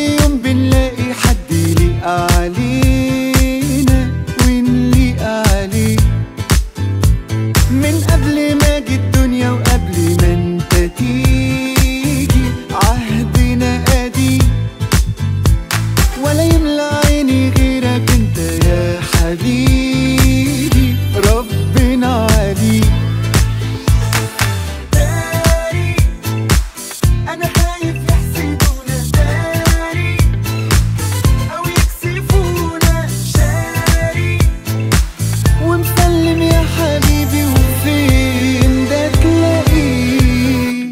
يوم بنلاقي حد يليق علينا ونليق عليه من قبل ما اجي الدنيا وقبل ما انت تيجي عهدنا قديم ولا يملى عيني غيرك انت يا حبيبي ربنا عليك داري انا خايف يحسدونا داري او يكسفونا شاري ومسلم يا حبيبي وفين ده تلاقيه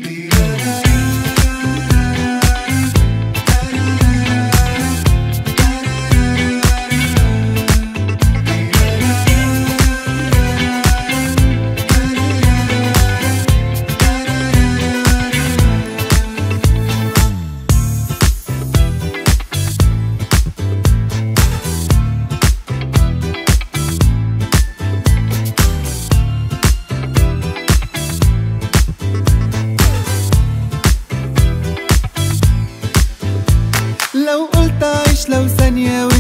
لو قلت عيش لو ثانية